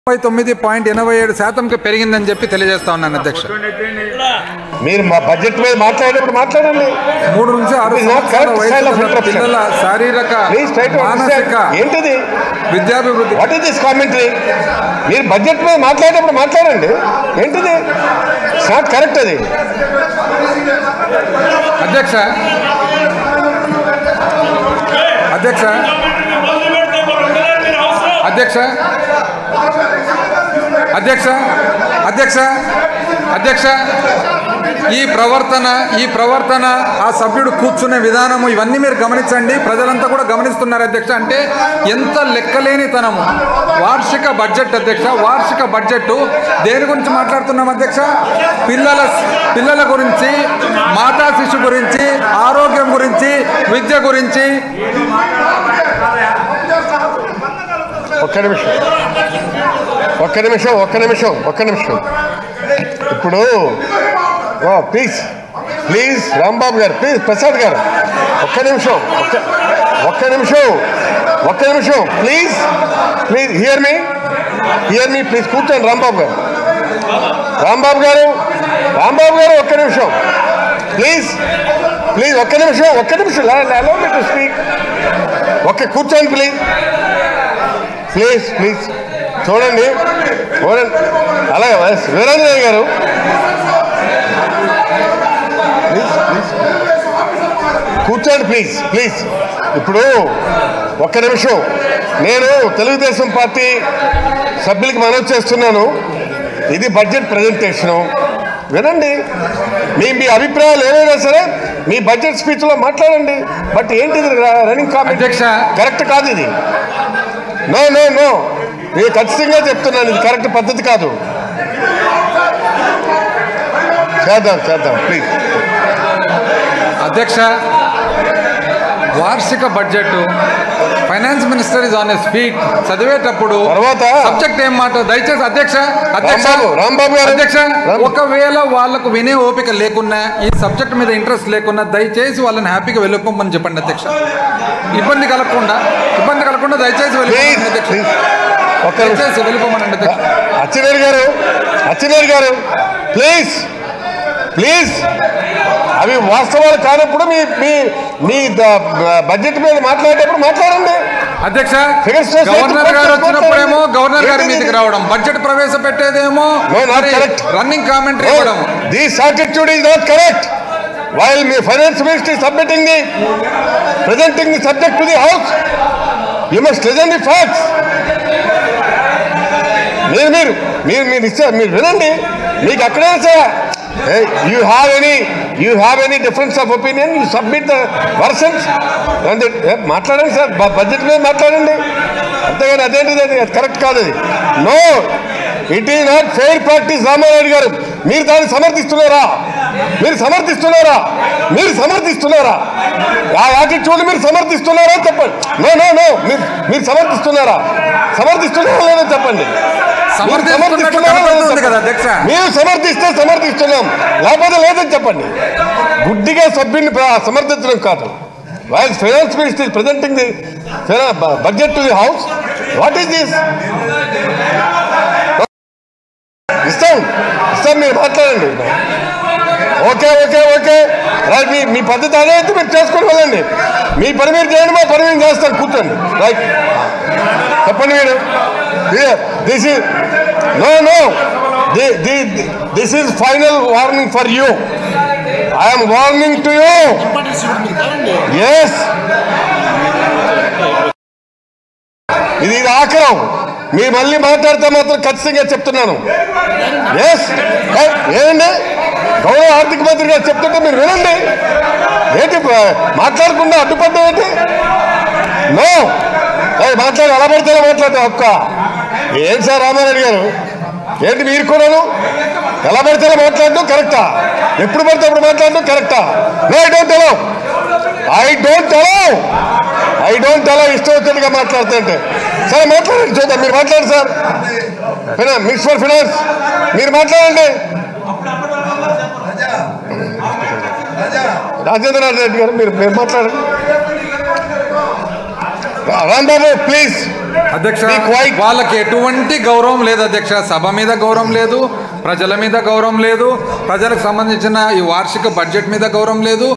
ముప్పై తొమ్మిది పాయింట్ ఎనభై ఏడు శాతంకి పెరిగిందని చెప్పి తెలియజేస్తా ఉన్నాను అధ్యక్ష మీరు మా బడ్జెట్ మీద మాట్లాడేటప్పుడు మాట్లాడండి మూడు నుంచి ఆరు It is not సంవత్సరాల correct వయసు style of గల interruption. పిల్లల శారీరక ప్లీజ్ ట్రై టు మానసిక ఏంటిది విద్యాభివృద్ధి వాట్ ఈస్ దిస్ కామెంటరీ మీరు బడ్జెట్ మీద మాట్లాడేటప్పుడు మాట్లాడండి ఏంటిది ఇట్స్ నాట్ కరెక్ట్ అది అధ్యక్ష అధ్యక్ష అధ్యక్ష అధ్యక్ష అధ్యక్ష అధ్యక్ష ఈ ప్రవర్తన ఈ ప్రవర్తన ఆ సభ్యుడు కూర్చునే విధానము ఇవన్నీ మీరు గమనించండి ప్రజలంతా కూడా గమనిస్తున్నారు అధ్యక్ష అంటే ఎంత లెక్కలేనితనము వార్షిక బడ్జెట్ అధ్యక్ష వార్షిక బడ్జెట్ దేని గురించి మాట్లాడుతున్నాం అధ్యక్ష పిల్లల పిల్లల గురించి మాతా శిశు గురించి ఆరోగ్యం గురించి విద్య గురించి ఒక్క నిమిషం ఒక్క నిమిషం ఒక్క నిమిషం ఒక్క నిమిషం ఇప్పుడు ప్లీజ్ ప్లీజ్ రాంబాబు గారు ప్లీజ్ ప్రసాద్ గారు ఒక్క నిమిషం ఒక్క ఒక్క నిమిషం ఒక్క నిమిషం please please hear me hear me please కూర్చోండి రాంబాబు గారు రాంబాబు గారు రాంబాబు గారు ఒక్క నిమిషం ప్లీజ్ ప్లీజ్ ఒక్క నిమిషం ఒక్క నిమిషం అలో మీ టు స్పీక్ ఒక్క కూర్చోండి ప్లీజ్ ప్లీజ్ ప్లీజ్ చూడండి చూడండి అలాగే yes, Veerendraiah garu please please కూర్చోండి ప్లీజ్ ప్లీజ్ ఇప్పుడు ఒక్క నిమిషం నేను తెలుగుదేశం పార్టీ సభ్యులకి మనవి చేస్తున్నాను ఇది బడ్జెట్ ప్రజెంటేషను వినండి మీ మీ అభిప్రాయాలు ఏమైనా సరే మీ బడ్జెట్ స్పీచ్లో మాట్లాడండి బట్ ఏంటిది రన్నింగ్ కామెంట్ అధ్యక్ష. కరెక్ట్ కాదు ఇది నో నో నో నేను ఖచ్చితంగా చెప్తున్నాను ఇది కరెక్ట్ పద్ధతి కాదు చేద్దాం చేద్దాం ప్లీజ్ అధ్యక్ష వార్షిక budget finance minister is on a speak చదివేటప్పుడు తర్వాత సబ్జెక్ట్ ఏం మాట దయచేసి అధ్యక్ష అధ్యక్ష రాంబాబు, రాంబాబు గారు. అధ్యక్ష రాం- ఒకవేళ వాళ్ళకు వినే ఓపిక లేకున్నా ఈ సబ్జెక్ట్ మీద ఇంట్రెస్ట్ లేకున్నా దయచేసి వాళ్ళని హ్యాపీగా వెళ్ళిపోమని చెప్పండి అధ్యక్ష ఇబ్బంది కలగకుండా ఇబ్బంది కలగకుండా దయచేసి ప్లీజ్ వెళ్ళిపోమని అధ్యక్ష ప్లీజ్ ఒక్క నిమిషం దయచేసి వెళ్ళిపోమనండి అధ్యక్ష అచ్చినేరు గారు అచ్చినేరు గారు ప్లీజ్ ప్లీజ్ అవి వాస్తవాలు కానప్పుడు మీ మీ మీ ద- బడ్జెట్ మీద మాట్లాడేటప్పుడు మాట్లాడండి అధ్యక్ష Figures తో గవర్నర్ సైతం గారు వచ్చినప్పుడేమో గవర్నర్ గారి ఏంటిది? మీదకి రావడం బడ్జెట్ ప్రవేశపెట్టేదేమో No, not correct. Running commentary ఇవ్వడం this attitude is not correct. While మీ finance minister is submitting the presenting the subject to the house, you must listen the facts. మీరు మీరు మీరు మీరు ఇచ్చారు మీరు వినండి మీకు అక్కడే sir you have any you have any difference of opinion you submit the versions అంటే ఏ, మాట్లాడండి సార్ బడ్జెట్ మీద మాట్లాడండి అంతేగాని అదేంటిది అది కరెక్ట్ కాదు అది no it is not fair practice Ramarayudu garu మీరు దాన్ని సమర్థిస్తున్నారా మీరు సమర్థిస్తున్నారా మీరు సమర్థిస్తున్నారా ఆ యాటిట్యూడ్ మీరు సమర్థిస్తున్నారా చెప్పండి నో నో నో మీరు మీరు సమర్థిస్తున్నారా సమర్థిస్తున్నారా లేదో చెప్పండి మీరు సమర్థిస్తున్నట్టు సమర్థిస్తున్నారా లేదో కనపడుతుంది కదా చెప్పండి. అధ్యక్ష మేము సమర్థిస్తే సమర్థిస్తున్నాం లేకపోతే లేదని చెప్పండి గుడ్డిగా సభ్యుని ప్ర- సమర్థించడం కాదు while finance minister presenting the budget to the house what is this ఇస్తాం ఇస్తాం మీరు మాట్లాడండి ఓకే ఓకే ఓకే రైట్ మీ మీ పద్ధతి అదే అయితే మీరు చేసుకొని వెళ్ళండి మీ పని మీరు చేయండి మా పని మేము చేస్తాం కూర్చోండి రైట్ చెప్పండి మీరు this is no no this is final warning for you I'm warning to you yes ఇది ఇది ఆఖరం మీరు మళ్ళీ మాట్లాడితే మాత్రం ఖచ్చితంగా చెప్తున్నాను ఎస్ ఏంటండి గౌరవ ఆర్థిక మంత్రి గారు చెప్తుంటే మీరు వినండి ఏంటి ప- మాట్లాడకుండా అడ్డుపడ్డం ఏంటి నో ఏయ్, మాట్లాడు అలా పడితే ఎలా మాట్లాడే ఒక్క ఏం సార్ రామారెడ్డి గారు ఏంటి మీరు కూడాను ఎలా పడితే అలా మాట్లాడడం కరెక్టా ఎప్పుడు పడితే అప్పుడు మాట్లాడడం కరెక్టా no I don't allow I don't allow I don't allow ఇష్టం వచ్చినట్టుగా మాట్లాడుతుంటే సరే మాట్లాడండి చూద్దాం మీరు మాట్లాడండి సార్ ఫినా మినిస్టర్ ఫినాన్స్ మీరు మాట్లాడండి రాజేంద్రనాథ్ రెడ్డి గారు మీరు మీరు మాట్లాడండి రాంబాబు ప్లీజ్ అధ్యక్ష Be quiet. వాళ్ళకి ఎటువంటి గౌరవం లేదు అధ్యక్ష సభ మీద గౌరవం లేదు ప్రజల మీద గౌరవం లేదు ప్రజలకు సంబంధించిన ఈ వార్షిక బడ్జెట్ మీద గౌరవం లేదు